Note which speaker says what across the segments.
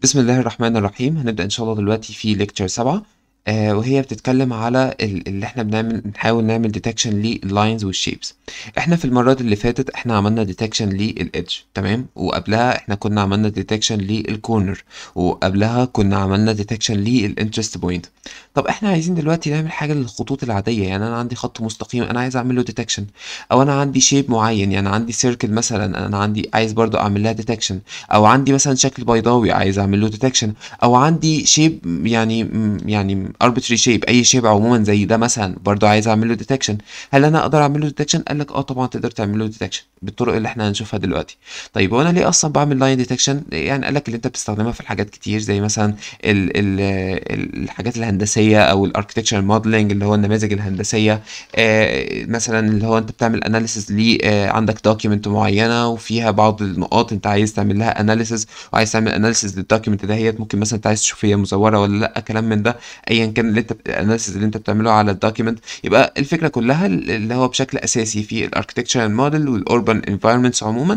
Speaker 1: بسم الله الرحمن الرحيم هنبدأ إن شاء الله دلوقتي في ليكتشر سبعة آه وهي بتتكلم على ال- اللي احنا بنعمل نحاول نعمل ديتكشن لللاينز والشيبس احنا في المرات اللي فاتت احنا عملنا ديتكشن للإدج تمام وقبلها احنا كنا عملنا ديتكشن للكورنر وقبلها كنا عملنا ديتكشن للانترست بوينت طب احنا عايزين دلوقتي نعمل حاجة للخطوط العادية يعني انا عندي خط مستقيم انا عايز اعمل له ديتكشن او انا عندي شيب معين يعني عندي سيركل مثلا انا عندي عايز برضو اعمل لها ديتكشن او عندي مثلا شكل بيضاوي عايز اعمل له ديتكشن او عندي شيب يعني يعني arbitrary shape اي شيب عموما زي ده مثلا برضو عايز اعمل له ديتكشن هل انا اقدر اعمل له ديتكشن قال لك اه طبعا تقدر تعمل له ديتكشن بالطرق اللي احنا هنشوفها دلوقتي طيب وانا ليه اصلا بعمل لاين ديتكشن يعني قال لك اللي انت بتستخدمها في الحاجات كتير زي مثلا ال ال ال الحاجات الهندسيه او الاركتكتشر موديلنج اللي هو النماذج الهندسيه آه مثلا اللي هو انت بتعمل اناليسيز ل آه عندك دوكيمنت معينه وفيها بعض النقاط انت عايز تعمل لها اناليسيز وعايز تعمل اناليسيز للدوكيمنت دهيت ممكن مثلا انت عايز تشوف هي مزوره ولا لا كلام من ده ايا كان اللي انت الاناليسيز اللي انت بتعمله على الدوكيمنت يبقى الفكره كلها اللي هو بشكل اساسي في الاركتكتشر موديل والاوربان انفايرمنتس عموما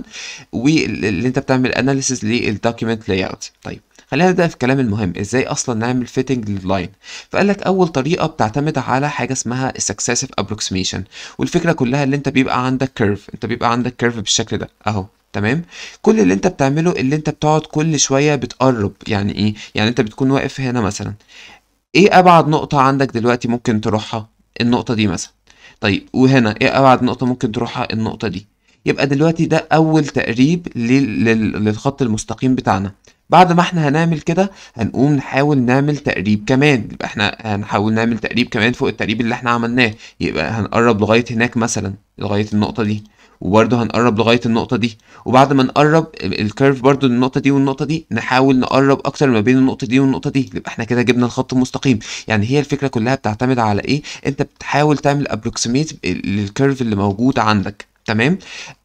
Speaker 1: واللي انت بتعمل اناليسيز للدوكيمنت لاي اوت طيب خلينا نبدا في الكلام المهم ازاي اصلا نعمل فيتنج لللاين فقال لك اول طريقه بتعتمد على حاجه اسمها successive approximation والفكره كلها اللي انت بيبقى عندك كيرف انت بيبقى عندك كيرف بالشكل ده اهو تمام كل اللي انت بتعمله اللي انت بتقعد كل شويه بتقرب يعني ايه يعني انت بتكون واقف هنا مثلا ايه ابعد نقطه عندك دلوقتي ممكن تروحها النقطه دي مثلا طيب وهنا ايه ابعد نقطه ممكن تروحها النقطه دي يبقى دلوقتي ده اول تقريب لل- لل- للخط المستقيم بتاعنا بعد ما احنا هنعمل كده هنقوم نحاول نعمل تقريب كمان يبقى احنا هنحاول نعمل تقريب كمان فوق التقريب اللي احنا عملناه يبقى هنقرب لغاية هناك مثلا لغاية النقطة دي وبرضه هنقرب لغاية النقطة دي وبعد ما نقرب ال- الكيرف برضه للنقطة دي والنقطة دي نحاول نقرب أكتر ما بين النقطة دي والنقطة دي يبقى احنا كده جبنا الخط المستقيم يعني هي الفكرة كلها بتعتمد على ايه انت بتحاول تعمل ابروكسيميت للكيرف اللي موجود عندك تمام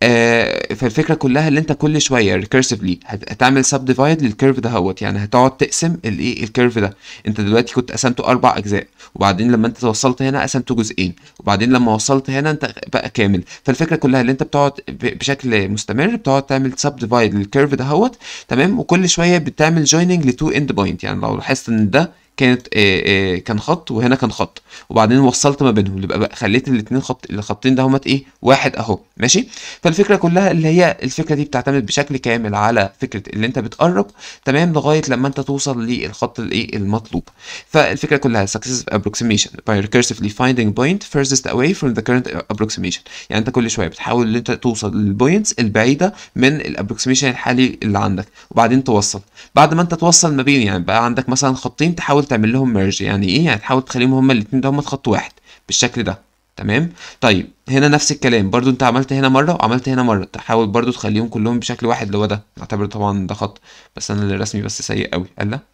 Speaker 1: آه فالفكره كلها اللي انت كل شويه ريكيرسيفلي هتعمل سب ديفايد للكيرف ده هوت يعني هتقعد تقسم الايه الكيرف ده انت دلوقتي كنت قسمته اربع اجزاء وبعدين لما انت وصلت هنا قسمته جزئين وبعدين لما وصلت هنا انت بقى كامل فالفكره كلها اللي انت بتقعد ب- بشكل مستمر بتقعد تعمل سب ديفايد للكيرف ده هوت تمام وكل شويه بتعمل جويننج لتو اند بوينت يعني لو لاحظت ان ده كانت آه، آه، كان خط وهنا كان خط وبعدين وصلت ما بينهم يبقى بقى خليت الاثنين خط الخطين ده هما ايه واحد اهو ماشي فالفكره كلها اللي هي الفكره دي بتعتمد بشكل كامل على فكره اللي انت بتقرب تمام لغايه لما انت توصل للخط الايه المطلوب فالفكره كلها successive approximation by recursively finding point furthest away from the current approximation يعني انت كل شويه بتحاول ان انت توصل للبوينتس البعيده من الابروكسيميشن الحالي اللي عندك وبعدين توصل بعد ما انت توصل ما بين يعني بقى عندك مثلا خطين تحاول تعمل لهم ميرج يعني ايه يعني تحاول تخليهم هما الاثنين ده هما خط واحد بالشكل ده تمام طيب هنا نفس الكلام برضو انت عملت هنا مره وعملت هنا مره تحاول برضو تخليهم كلهم بشكل واحد اللي هو ده نعتبر طبعا ده خط بس انا اللي رسمي بس سيء قوي قال لا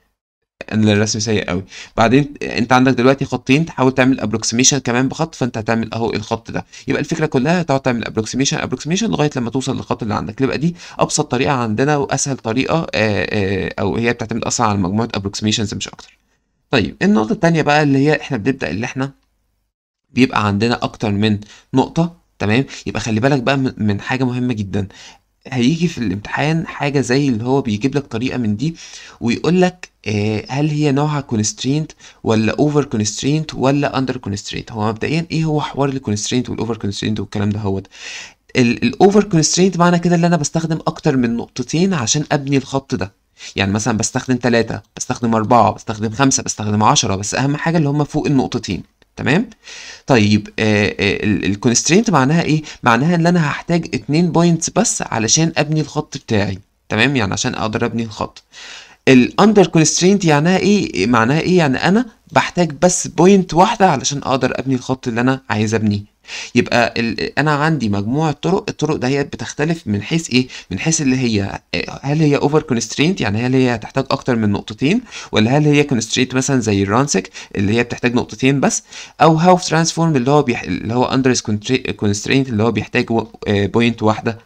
Speaker 1: انا الرسم سيء قوي بعدين انت عندك دلوقتي خطين تحاول تعمل ابروكسيميشن كمان بخط فانت هتعمل اهو الخط ده يبقى الفكره كلها تقعد تعمل ابروكسيميشن ابروكسيميشن لغايه لما توصل للخط اللي عندك يبقى دي ابسط طريقه عندنا واسهل طريقه آه، آه، او هي بتعتمد اصلا على مجموعه ابروكسيميشنز مش اكتر طيب النقطه التانيه بقى اللي هي احنا بنبدا اللي احنا بيبقى عندنا اكتر من نقطه تمام يبقى خلي بالك بقى من من حاجه مهمه جدا هيجي في الامتحان حاجة زي اللي هو بيجيب لك طريقة من دي ويقول لك آه، هل هي نوعها constraint ولا over constraint ولا under constraint هو مبدئيا ايه هو حوار الكونسترينت والاوفر كونسترينت والكلام ده هو الاوفر كونسترينت معنى كده ان انا بستخدم اكتر من نقطتين عشان ابني الخط ده يعني مثلا بستخدم ثلاثة بستخدم أربعة بستخدم خمسة بستخدم عشرة بس أهم حاجة اللي هم فوق النقطتين تمام طيب الكونسترينت معناها ايه معناها ان انا هحتاج اتنين بوينتس بس علشان ابني الخط بتاعي تمام يعني عشان اقدر ابني الخط الاندر كونسترينت معناها ايه معناها ايه يعني انا بحتاج بس بوينت واحده علشان اقدر ابني الخط اللي انا عايز ابنيه يبقى ال... انا عندي مجموعه طرق الطرق دهيت بتختلف من حيث ايه من حيث اللي هي هل هي اوفر كونسترينت يعني هل هي هتحتاج اكتر من نقطتين ولا هل هي كونسترينت مثلا زي الرانسك اللي هي بتحتاج نقطتين بس او هاوف ترانسفورم اللي هو بيح... اللي هو اندر كونسترينت اللي هو بيحتاج بوينت واحده بس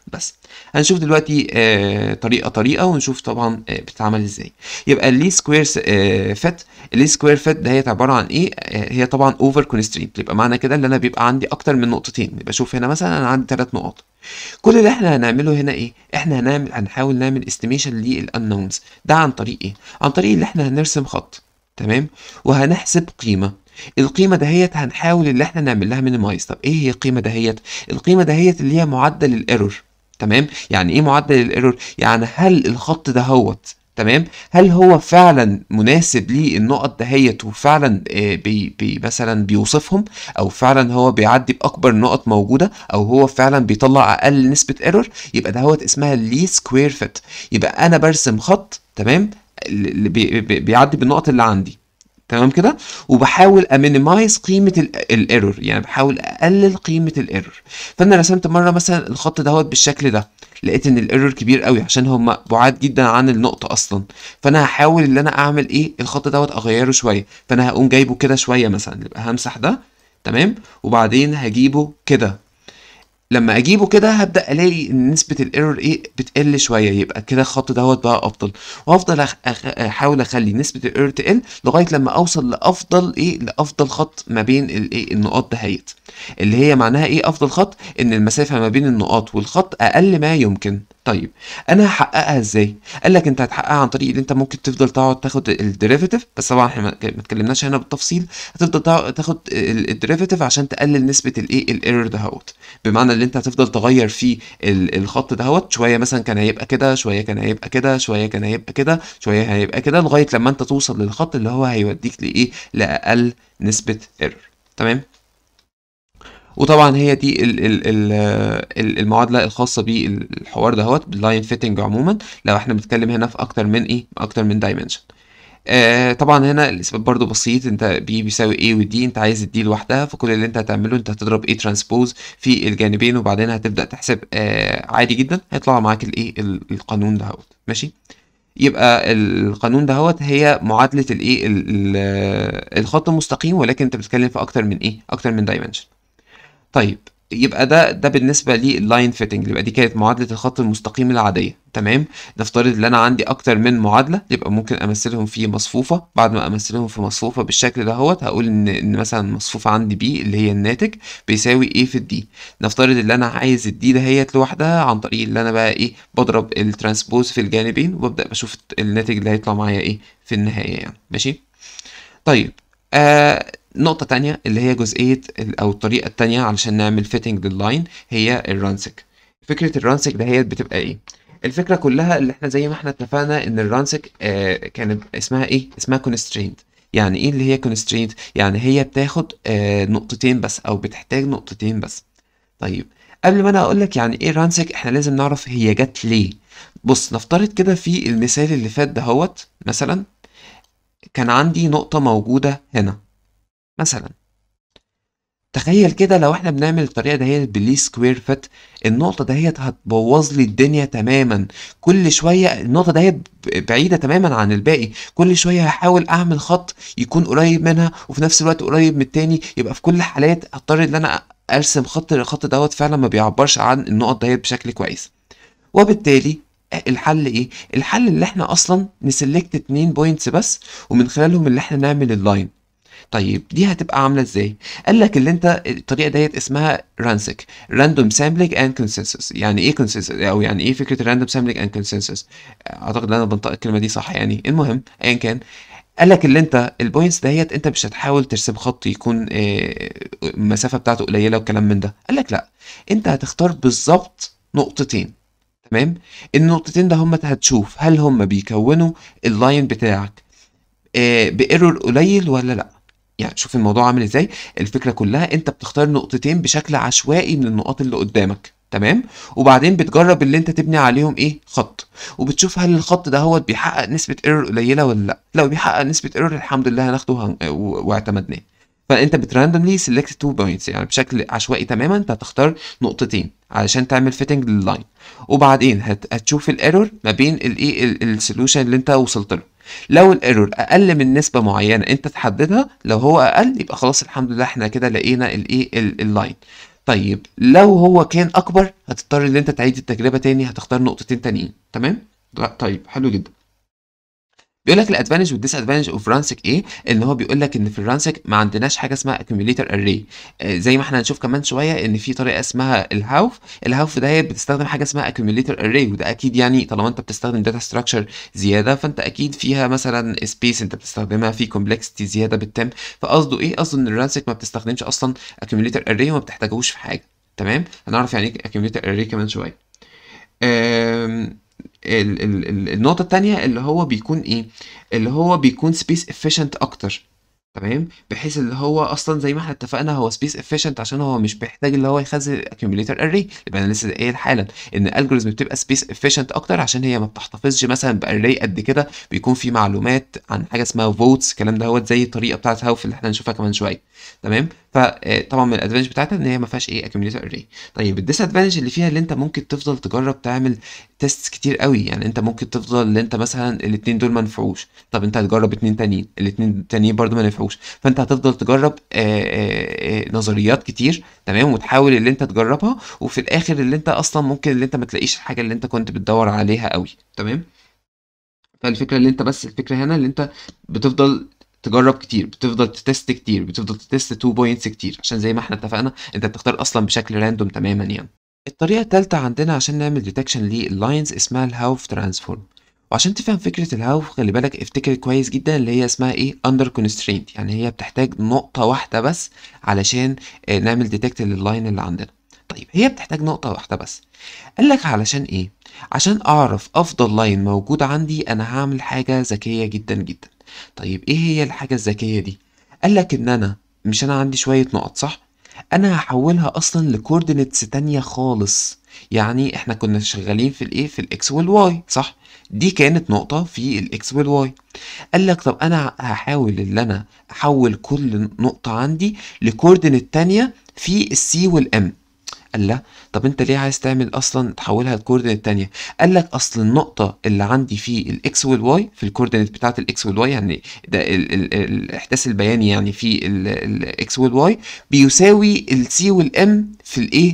Speaker 1: هنشوف دلوقتي آه طريقه طريقه ونشوف طبعا آه بتتعمل ازاي يبقى اللي سكوير آه فت اللي سكوير فت دهيت عباره عن ايه آه هي طبعا اوفر كونسترينت يبقى معنى كده ان انا بيبقى عندي اكتر من نقطتين يبقى شوف هنا مثلا انا عندي ثلاث نقط كل اللي احنا هنعمله هنا ايه احنا هنعمل هنحاول نعمل استيميشن للانونز ده عن طريق ايه عن طريق اللي احنا هنرسم خط تمام وهنحسب قيمه القيمه دهيت هنحاول اللي احنا نعمل لها مينيمايز طب ايه هي القيمه دهيت القيمه دهيت اللي هي معدل الايرور تمام يعني ايه معدل الايرور يعني هل الخط دهوت تمام هل هو فعلا مناسب للنقط دهيت وفعلا آه بي بي مثلا بيوصفهم او فعلا هو بيعدي باكبر نقط موجوده او هو فعلا بيطلع اقل نسبه ايرور يبقى دهوت اسمها لي سكوير فيت يبقى انا برسم خط تمام اللي بي بي بيعدي بالنقط اللي عندي تمام كده وبحاول امينيمايز قيمه الايرور يعني بحاول اقلل قيمه الايرور فانا رسمت مره مثلا الخط دهوت بالشكل ده لقيت ان الايرور كبير قوي عشان هم بعاد جدا عن النقطه اصلا فانا هحاول ان انا اعمل ايه الخط دوت اغيره شويه فانا هقوم جايبه كده شويه مثلا يبقى همسح ده تمام وبعدين هجيبه كده لما اجيبه كده هبدا الاقي ان نسبه الايرور ايه بتقل شويه يبقى كده الخط دوت بقى افضل وافضل احاول اخلي نسبه الايرور تقل لغايه لما اوصل لافضل ايه لافضل خط ما بين الايه النقاط دهيت اللي هي معناها ايه افضل خط ان المسافه ما بين النقاط والخط اقل ما يمكن طيب انا هحققها ازاي قال لك انت هتحققها عن طريق ان انت ممكن تفضل تقعد تاخد الديريفيتيف بس طبعا احنا ما اتكلمناش هنا بالتفصيل هتفضل تاخد الديريفيتيف عشان تقلل نسبه الايه الايرور دهوت بمعنى ان انت هتفضل تغير في الخط دهوت شويه مثلا كان هيبقى كده شويه كان هيبقى كده شويه كان هيبقى كده شويه هيبقى كده لغايه لما انت توصل للخط اللي هو هيوديك لايه لاقل نسبه ايرور تمام وطبعا هي دي ال ال ال المعادله الخاصه بالحوار دهوت باللاين فيتنج عموما لو احنا بنتكلم هنا في اكتر من ايه اكتر من دايمنشن آه طبعا هنا الاثبات برضو بسيط انت بي بيساوي A ودي انت عايز الدي لوحدها فكل اللي انت هتعمله انت هتضرب A ترانسبوز في الجانبين وبعدين هتبدا تحسب آه عادي جدا هيطلع معاك الايه القانون دهوت ماشي يبقى القانون دهوت هي معادله الايه الخط المستقيم ولكن انت بتتكلم في اكتر من ايه اكتر من دايمنشن طيب يبقى ده ده بالنسبه لللاين فيتنج يبقى دي كانت معادله الخط المستقيم العاديه تمام نفترض ان انا عندي اكتر من معادله يبقى ممكن امثلهم في مصفوفه بعد ما امثلهم في مصفوفه بالشكل دهوت هقول ان ان مثلا مصفوفه عندي بي اللي هي الناتج بيساوي ايه في الدي نفترض ان انا عايز الدي دهيت لوحدها عن طريق ان انا بقى ايه بضرب الترانسبوز في الجانبين وابدا بشوف الناتج اللي هيطلع معايا ايه في النهايه يعني ماشي طيب آه نقطة تانية اللي هي جزئية أو الطريقة التانية علشان نعمل فيتنج لللاين هي الرانسك فكرة الرانسك دهيت بتبقى إيه؟ الفكرة كلها اللي احنا زي ما احنا اتفقنا إن الرانسك آه كانت اسمها إيه؟ اسمها كونسترينت يعني إيه اللي هي كونسترينت؟ يعني هي بتاخد آه نقطتين بس أو بتحتاج نقطتين بس طيب قبل ما أنا أقول لك يعني إيه رانسك احنا لازم نعرف هي جت ليه بص نفترض كده في المثال اللي فات دهوت مثلا كان عندي نقطة موجودة هنا مثلا تخيل كده لو احنا بنعمل الطريقه دهيت باللي سكوير فت النقطه دهيت هتبوظ لي الدنيا تماما كل شويه النقطه دهيت بعيده تماما عن الباقي كل شويه هحاول اعمل خط يكون قريب منها وفي نفس الوقت قريب من التاني يبقى في كل الحالات هضطر ان انا ارسم خط الخط دوت فعلا ما بيعبرش عن النقط دهيت بشكل كويس وبالتالي الحل ايه الحل اللي احنا اصلا نسلكت اتنين بوينتس بس ومن خلالهم اللي احنا نعمل اللاين طيب دي هتبقى عامله ازاي قال لك اللي انت الطريقه ديت اسمها رانسك راندوم سامبلينج اند كونسنسس يعني ايه كونسنسس او يعني ايه فكره الراندوم سامبلينج اند كونسنسس اعتقد ان انا بنطق الكلمه دي صح يعني المهم ايا كان قال لك اللي انت البوينتس دهيت انت مش هتحاول ترسم خط يكون المسافه بتاعته قليله وكلام من ده قال لك لا انت هتختار بالظبط نقطتين تمام النقطتين ده هم هتشوف هل هم بيكونوا اللاين بتاعك بايرور قليل ولا لا يعني شوف الموضوع عامل ازاي الفكره كلها انت بتختار نقطتين بشكل عشوائي من النقاط اللي قدامك تمام وبعدين بتجرب اللي انت تبني عليهم ايه خط وبتشوف هل الخط ده هو بيحقق نسبه ايرور قليله ولا لا لو بيحقق نسبه ايرور الحمد لله هناخده هن... واعتمدناه فانت بتراندوملي سيلكت تو بوينتس يعني بشكل عشوائي تماما انت هتختار نقطتين علشان تعمل فيتنج لللاين وبعدين هت... هتشوف الايرور ما بين الايه السوليوشن اللي انت وصلت له لو الايرور اقل من نسبه معينه انت تحددها لو هو اقل يبقى خلاص الحمد لله احنا كده لقينا الايه اللاين طيب لو هو كان اكبر هتضطر ان انت تعيد التجربه تاني هتختار نقطتين تانيين تمام طيب حلو جدا بيقول لك الادفانتج والديس ادفانتج اوف رانسك ايه ان هو بيقول لك ان في الرانسك ما عندناش حاجه اسمها اكيوميليتر اري زي ما احنا هنشوف كمان شويه ان في طريقه اسمها الهاوف الهاوف ده بتستخدم حاجه اسمها اكيوميليتر اري وده اكيد يعني طالما انت بتستخدم داتا ستراكشر زياده فانت اكيد فيها مثلا سبيس انت بتستخدمها في كومبلكسيتي زياده بالتم فقصده ايه قصده ان الرانسك ما بتستخدمش اصلا اكيوميليتر اري وما بتحتاجوش في حاجه تمام هنعرف يعني ايه اكيوميليتر اري كمان شويه ال ال ال النقطة التانية اللي هو بيكون ايه اللي هو بيكون سبيس efficient اكتر تمام بحيث اللي هو اصلا زي ما احنا اتفقنا هو سبيس efficient عشان هو مش بيحتاج اللي هو يخزن accumulator array يبقى انا لسه قايل حالا ان الالجوريزم بتبقى سبيس efficient اكتر عشان هي ما بتحتفظش مثلا باري قد كده بيكون في معلومات عن حاجه اسمها فوتس الكلام دوت زي الطريقه بتاعت هاوف اللي احنا هنشوفها كمان شويه تمام فطبعا من الادفانتج بتاعتها ان هي ما فيهاش ايه accumulator array طيب الديس ادفانتج اللي فيها اللي انت ممكن تفضل تجرب تعمل تيست كتير قوي يعني انت ممكن تفضل اللي انت مثلا الاثنين دول ما نفعوش طب انت هتجرب اتنين تانيين الاثنين التانيين برضو ما نفعوش فانت هتفضل تجرب آآ آآ نظريات كتير تمام وتحاول اللي انت تجربها وفي الاخر اللي انت اصلا ممكن اللي انت ما تلاقيش الحاجه اللي انت كنت بتدور عليها قوي تمام فالفكره اللي انت بس الفكره هنا اللي انت بتفضل تجرب كتير بتفضل تتست كتير بتفضل تتست تو بوينتس كتير عشان زي ما احنا اتفقنا انت بتختار اصلا بشكل راندوم تماما يعني الطريقه الثالثه عندنا عشان نعمل ديتكشن لللاينز اسمها الهاوف ترانسفورم وعشان تفهم فكرة الهاوف خلي بالك افتكر كويس جدا اللي هي اسمها ايه under constraint يعني هي بتحتاج نقطة واحدة بس علشان اه نعمل ديتكت لللاين اللي عندنا طيب هي بتحتاج نقطة واحدة بس قال لك علشان ايه عشان اعرف افضل لاين موجود عندي انا هعمل حاجة ذكية جدا جدا طيب ايه هي الحاجة الذكية دي قال لك ان انا مش انا عندي شوية نقط صح انا هحولها اصلا لكوردينيتس تانية خالص يعني احنا كنا شغالين في الايه في الاكس والواي صح دي كانت نقطة في الاكس والواي قال لك طب انا هحاول ان انا احول كل نقطة عندي لكوردينيت تانية في السي والام قال لا طب انت ليه عايز تعمل اصلا تحولها لكوردينيت تانية قال لك اصل النقطة اللي عندي في الاكس والواي في الكوردينيت بتاعت الاكس والواي يعني ده ال ال ال الاحداث البياني يعني في الاكس والواي بيساوي السي والام في الايه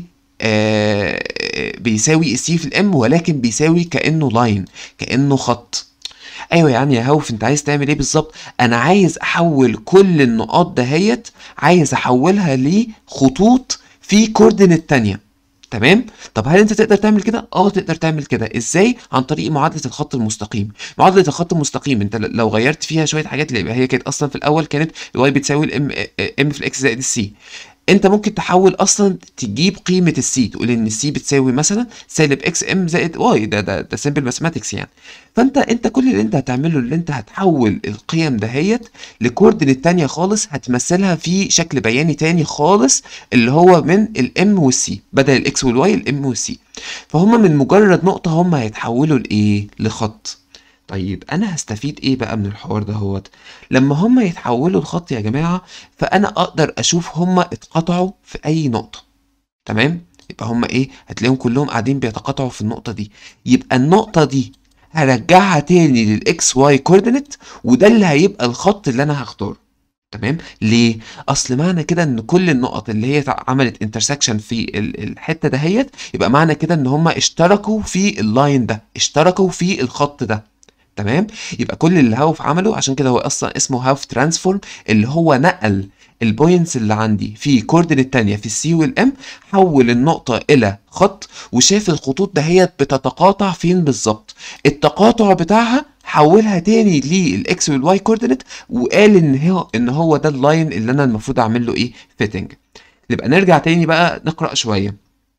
Speaker 1: آه بيساوي السي في الام ولكن بيساوي كانه لاين كانه خط ايوه يعني يا هوف انت عايز تعمل ايه بالظبط انا عايز احول كل النقاط دهيت عايز احولها لخطوط في كوردينيت تانية تمام طب هل انت تقدر تعمل كده اه تقدر تعمل كده ازاي عن طريق معادله الخط المستقيم معادله الخط المستقيم انت لو غيرت فيها شويه حاجات اللي هي كانت اصلا في الاول كانت الواي بتساوي الام ام في الاكس زائد السي انت ممكن تحول اصلا تجيب قيمه السي تقول ان السي بتساوي مثلا سالب اكس ام زائد واي ده ده ده سمبل ماثماتكس يعني فانت انت كل اللي انت هتعمله اللي انت هتحول القيم دهيت لكوردينيت تانية خالص هتمثلها في شكل بياني تاني خالص اللي هو من الام والسي بدل الاكس والواي الام والسي فهم من مجرد نقطه هم هيتحولوا لايه لخط طيب انا هستفيد ايه بقى من الحوار ده هوت لما هم يتحولوا لخط يا جماعه فانا اقدر اشوف هم اتقطعوا في اي نقطه تمام يبقى هم ايه هتلاقيهم كلهم قاعدين بيتقاطعوا في النقطه دي يبقى النقطه دي هرجعها تاني للاكس واي كوردينيت وده اللي هيبقى الخط اللي انا هختاره تمام ليه اصل معنى كده ان كل النقط اللي هي عملت انترسكشن في الحته دهيت يبقى معنى كده ان هم اشتركوا في اللاين ده اشتركوا في الخط ده تمام يبقى كل اللي هاوف عمله عشان كده هو اصلا اسمه هاوف ترانسفورم اللي هو نقل البوينتس اللي عندي في كوردينيت تانية في السي والام حول النقطة إلى خط وشاف الخطوط دهيت بتتقاطع فين بالظبط التقاطع بتاعها حولها تاني للاكس والواي كوردينيت وقال ان هو ان هو ده اللاين اللي انا المفروض اعمل له ايه فيتنج نبقى نرجع تاني بقى نقرا شويه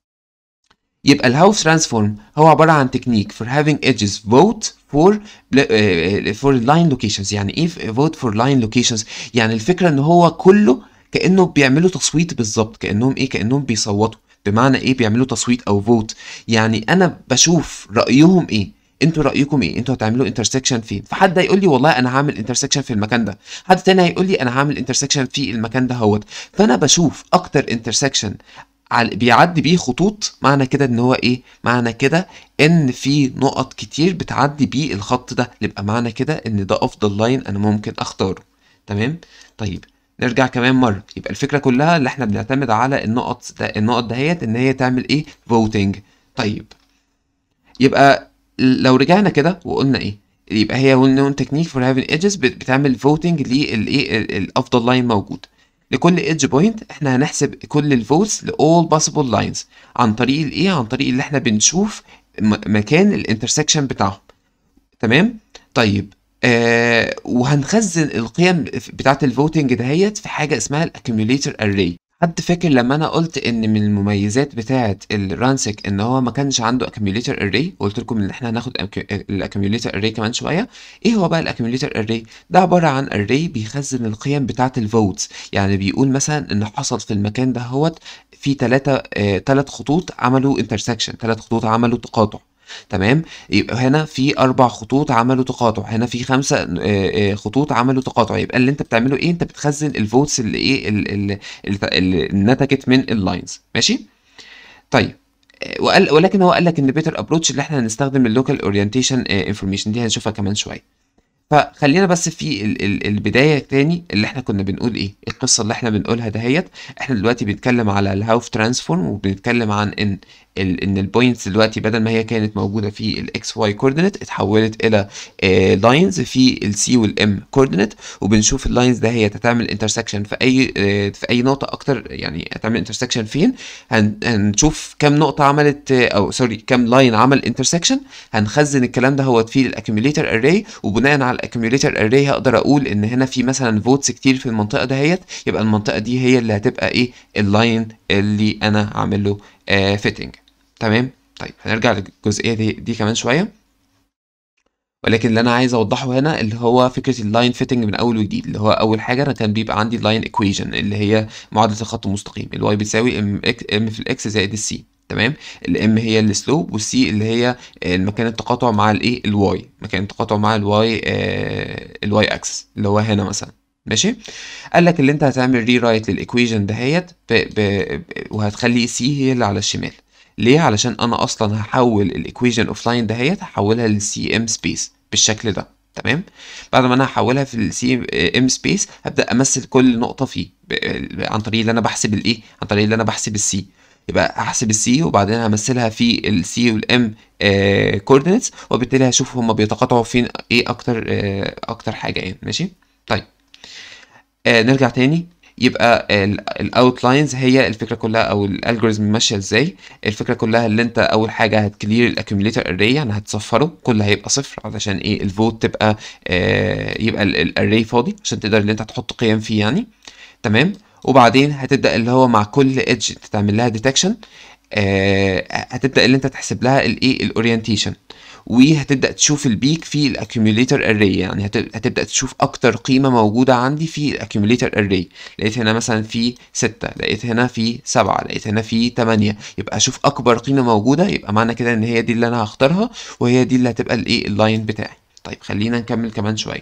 Speaker 1: يبقى الهاوس ترانسفورم هو عباره عن تكنيك for having edges vote for for line locations يعني ايه vote for line locations يعني الفكره ان هو كله كانه بيعملوا تصويت بالظبط كانهم ايه كانهم بيصوتوا بمعنى ايه بيعملوا تصويت او فوت يعني انا بشوف رايهم ايه انتوا رايكم ايه انتوا هتعملوا انترسكشن فين فحد هيقول لي والله انا هعمل انترسكشن في المكان ده حد تاني هيقول لي انا هعمل انترسكشن في المكان ده هوت فانا بشوف اكتر انترسكشن بيعدي بيه خطوط معنى كده ان هو ايه معنى كده ان في نقط كتير بتعدي بيه الخط ده يبقى معنى كده ان ده افضل لاين انا ممكن اختاره تمام طيب نرجع كمان مرة يبقى الفكرة كلها اللي احنا بنعتمد على النقط ده النقط دهيت ان هي تعمل ايه voting طيب يبقى لو رجعنا كده وقلنا ايه يبقى هي well known technique for having edges بت- بتعمل voting للايه ال- الافضل لاين موجود لكل ايدج بوينت احنا هنحسب كل الفوتس ل all possible lines عن طريق الايه عن طريق اللي احنا بنشوف م- مكان الانترسكشن بتاعهم تمام طيب آه وهنخزن القيم بتاعه الفوتنج دهيت في حاجه اسمها الاكيوميليتر اري حد فاكر لما انا قلت ان من المميزات بتاعه الرانسك ان هو ما كانش عنده اكيوميليتر اري وقلت لكم ان احنا هناخد الاكيوميليتر اري كمان شويه ايه هو بقى الاكيوميليتر اري ده عباره عن اري بيخزن القيم بتاعه الفوتس يعني بيقول مثلا ان حصل في المكان ده هوت في ثلاثه ثلاث خطوط عملوا انترسكشن ثلاث خطوط عملوا تقاطع تمام يبقى هنا في اربع خطوط عملوا تقاطع هنا في خمسه آه، آه، خطوط عملوا تقاطع يبقى اللي انت بتعمله ايه انت بتخزن الفوتس اللي ايه ال- ال- ال- اللي نتجت من اللاينز ماشي طيب آه، وقال ولكن هو قال لك ان بيتر ابروتش اللي احنا هنستخدم اللوكال اورينتيشن انفورميشن دي هنشوفها كمان شويه فخلينا بس في ال ال البدايه تاني اللي احنا كنا بنقول ايه القصه اللي احنا بنقولها دهيت احنا دلوقتي بنتكلم على الهاوف ترانسفورم وبنتكلم عن ان ال ان البوينتس دلوقتي بدل ما هي كانت موجوده في الاكس واي كوردينيت اتحولت الى لاينز في السي والام كوردينيت وبنشوف اللاينز ده هي هتعمل انترسكشن في اي آه، في اي نقطه اكتر يعني هتعمل انترسكشن فين هن هنشوف كام نقطه عملت آه، او سوري كام لاين عمل انترسكشن هنخزن الكلام ده هو في الاكيوميليتر اري وبناء على الاكيوميليتر اري هقدر اقول ان هنا في مثلا فوتس كتير في المنطقه دهيت يبقى المنطقه دي هي اللي هتبقى ايه اللاين اللي انا عامل له فيتنج تمام طيب هنرجع للجزئيه دي, دي كمان شويه ولكن اللي انا عايز اوضحه هنا اللي هو فكره اللاين فيتنج من اول وجديد اللي هو اول حاجه انا كان بيبقى عندي اللاين ايكويشن اللي هي معادله الخط المستقيم الواي بتساوي ام ام في الاكس زائد السي تمام الام هي السلوب والسي اللي هي المكان التقاطع مع الايه الواي مكان التقاطع مع الواي الواي اكسس اللي هو هنا مثلا ماشي قال لك اللي انت هتعمل ري رايت للايكويشن دهيت ب... ب... ب... وهتخلي سي هي اللي على الشمال ليه علشان انا اصلا هحول الايكويشن اوف لاين دهيت هحولها للسي ام سبيس بالشكل ده تمام بعد ما انا هحولها في السي ام سبيس هبدا امثل كل نقطه فيه ب... عن طريق اللي انا بحسب الايه عن طريق اللي انا بحسب السي يبقى هحسب السي وبعدين همثلها في السي والام كوردينتس وبالتالي هشوف هما بيتقاطعوا فين ايه اكتر آه اكتر حاجه يعني ماشي طيب آه نرجع تاني يبقى الاوتلاينز هي الفكره كلها او الالجوريزم ماشيه ازاي الفكره كلها اللي انت اول حاجه هتكلير الاكيوميليتر اري يعني هتصفره كله هيبقى صفر علشان ايه الفوت تبقى آه يبقى الاري فاضي عشان تقدر ان انت تحط قيم فيه يعني تمام وبعدين هتبدا اللي هو مع كل ايدج تعمل لها ديتكشن آه هتبدا اللي انت تحسب لها الايه الاورينتيشن وهتبدا تشوف البيك في الاكيوميليتر اري يعني هتبدا تشوف اكتر قيمه موجوده عندي في الاكيوميليتر اري لقيت هنا مثلا في 6 لقيت هنا في 7 لقيت هنا في 8 يبقى اشوف اكبر قيمه موجوده يبقى معنى كده ان هي دي اللي انا هختارها وهي دي اللي هتبقى الايه اللاين بتاعي طيب خلينا نكمل كمان شويه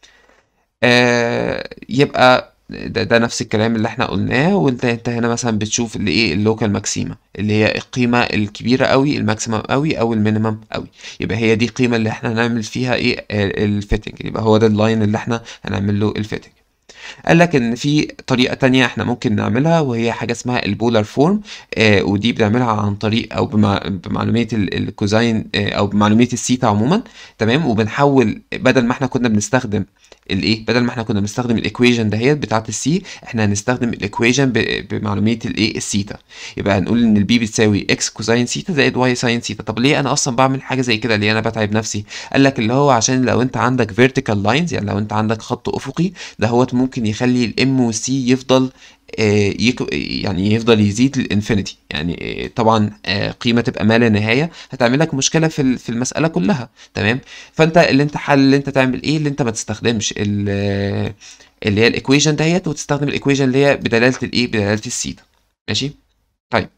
Speaker 1: آه يبقى ده, ده نفس الكلام اللي احنا قلناه وانت انت هنا مثلا بتشوف اللي ايه اللوكال ماكسيما اللي هي القيمه الكبيره قوي الماكسيمم قوي او المينيمم قوي يبقى هي دي القيمه اللي احنا هنعمل فيها ايه الفيتنج يبقى هو ده اللاين اللي احنا هنعمل له الفيتنج قال لك ان في طريقه تانية احنا ممكن نعملها وهي حاجه اسمها البولار فورم آه ودي بنعملها عن طريق او بمع بمعلوميه الكوزاين آه او بمعلوميه السيتا عموما تمام وبنحول بدل ما احنا كنا بنستخدم الايه بدل ما احنا كنا بنستخدم الايكويشن دهيت بتاعه السي احنا هنستخدم الايكويشن بمعلوميه الايه السيتا يبقى هنقول ان البي بتساوي اكس كوزاين سيتا زائد واي ساين سيتا طب ليه انا اصلا بعمل حاجه زي كده ليه انا بتعب نفسي قال لك اللي هو عشان لو انت عندك فيرتيكال لاينز يعني لو انت عندك خط افقي ده هو ممكن يخلي الام والسي يفضل يعني يفضل يزيد للانفينيتي يعني طبعا قيمه تبقى ما لا نهايه هتعمل لك مشكله في في المساله كلها تمام فانت اللي انت حل اللي انت تعمل ايه اللي انت ما تستخدمش اللي هي الايكويشن ديت وتستخدم الايكويشن اللي هي بدلاله الايه بدلاله السيتا ماشي طيب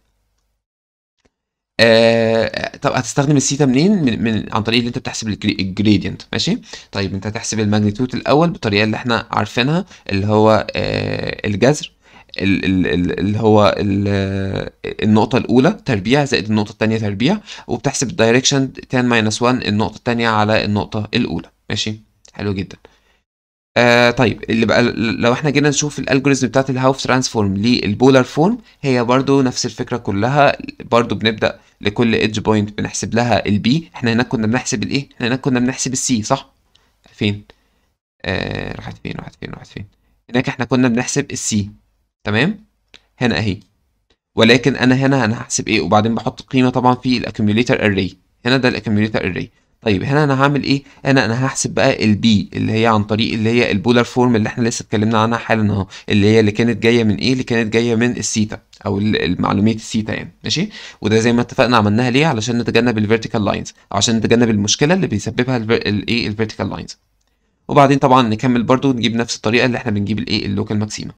Speaker 1: آه طب هتستخدم السيتا منين من, من عن طريق اللي انت بتحسب الجريدينت ماشي طيب انت هتحسب الماجنتيود الاول بالطريقه اللي احنا عارفينها اللي هو آه الجذر اللي هو النقطة الأولى تربيع زائد النقطة التانية تربيع وبتحسب الدايركشن 10 ماينس 1 النقطة التانية على النقطة الأولى ماشي حلو جدا آه طيب اللي بقى لو احنا جينا نشوف الالجوريزم بتاعت الهاوف ترانسفورم للبولار فورم هي برضو نفس الفكره كلها برضو بنبدا لكل ايدج بوينت بنحسب لها البي احنا هناك كنا بنحسب الايه احنا هناك كنا بنحسب السي صح فين آه راحت فين راحت فين راحت فين هناك احنا كنا بنحسب السي تمام هنا اهي ولكن انا هنا انا هحسب ايه وبعدين بحط قيمه طبعا في الاكيوميوليتر اري هنا ده الاكيوميوليتر اري طيب هنا انا هعمل ايه هنا انا هحسب بقى البي اللي هي عن طريق اللي هي البولار فورم اللي احنا لسه اتكلمنا عنها حالا اهو اللي هي اللي كانت جايه من ايه اللي كانت جايه من السيتا او المعلومات السيتا يعني ماشي وده زي ما اتفقنا عملناها ليه علشان نتجنب الفيرتيكال لاينز او عشان نتجنب المشكله اللي بيسببها الايه الفيرتيكال لاينز وبعدين طبعا نكمل برضو نجيب نفس الطريقه اللي احنا بنجيب الايه اللوكال ماكسيما